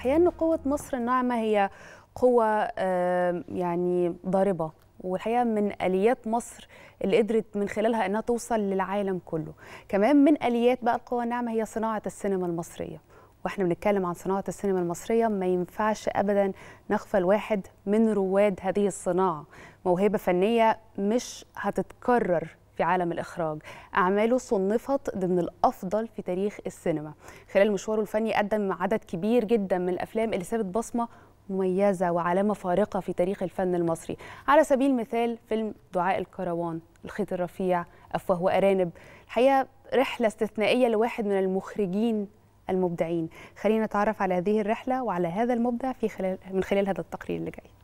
الحقيقة أن قوة مصر الناعمة هي قوة يعني ضاربة والحقيقة من آليات مصر اللي قدرت من خلالها أنها توصل للعالم كله كمان من آليات بقى القوة الناعمة هي صناعة السينما المصرية واحنا بنتكلم عن صناعة السينما المصرية ما ينفعش أبدا نغفل واحد من رواد هذه الصناعة موهبة فنية مش هتتكرر في عالم الإخراج أعماله صنفت ضمن الأفضل في تاريخ السينما خلال مشواره الفني قدم عدد كبير جدا من الأفلام اللي سابت بصمة مميزة وعلامة فارقة في تاريخ الفن المصري على سبيل المثال فيلم دعاء الكروان الخيط الرفيع أفواه وأرانب الحقيقة رحلة استثنائية لواحد من المخرجين المبدعين خلينا نتعرف على هذه الرحلة وعلى هذا المبدع في خلال من خلال هذا التقرير اللي جاي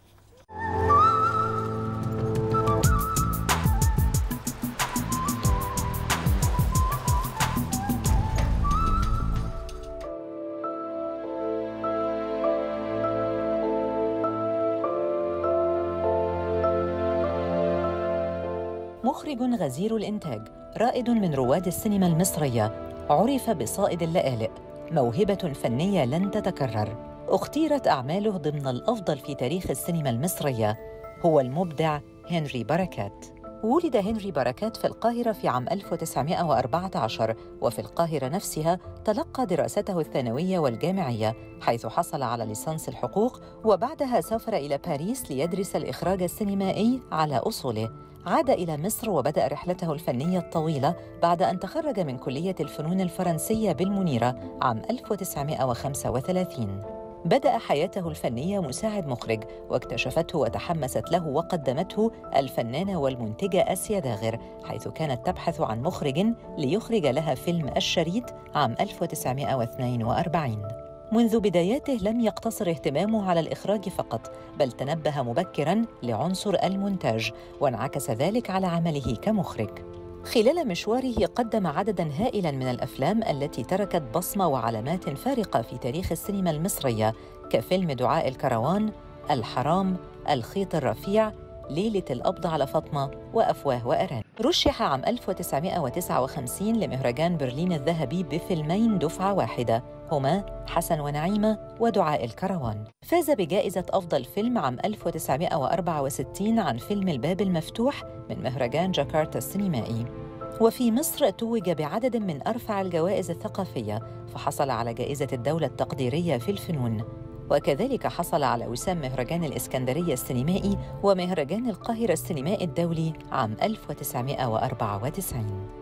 مخرج غزير الإنتاج رائد من رواد السينما المصرية عرف بصائد اللآلئ موهبة فنية لن تتكرر اختيرت أعماله ضمن الأفضل في تاريخ السينما المصرية هو المبدع هنري بركات ولد هنري بركات في القاهرة في عام 1914 وفي القاهرة نفسها تلقى دراسته الثانوية والجامعية حيث حصل على ليسانس الحقوق وبعدها سافر إلى باريس ليدرس الإخراج السينمائي على أصوله عاد إلى مصر وبدأ رحلته الفنية الطويلة بعد أن تخرج من كلية الفنون الفرنسية بالمنيرة عام 1935 بدأ حياته الفنية مساعد مخرج واكتشفته وتحمست له وقدمته الفنانة والمنتجة آسيا داغر حيث كانت تبحث عن مخرج ليخرج لها فيلم الشريط عام 1942 منذ بداياته لم يقتصر اهتمامه على الإخراج فقط بل تنبه مبكراً لعنصر المونتاج وانعكس ذلك على عمله كمخرج خلال مشواره قدم عدداً هائلاً من الأفلام التي تركت بصمة وعلامات فارقة في تاريخ السينما المصرية كفيلم دعاء الكروان، الحرام، الخيط الرفيع، ليلة القبض على فاطمة وأفواه وأرانب رشح عام 1959 لمهرجان برلين الذهبي بفيلمين دفعة واحدة هما حسن ونعيمة ودعاء الكروان فاز بجائزة أفضل فيلم عام 1964 عن فيلم الباب المفتوح من مهرجان جاكرتا السينمائي وفي مصر توج بعدد من أرفع الجوائز الثقافية فحصل على جائزة الدولة التقديرية في الفنون وكذلك حصل على وسام مهرجان الإسكندرية السينمائي ومهرجان القاهرة السينمائي الدولي عام 1994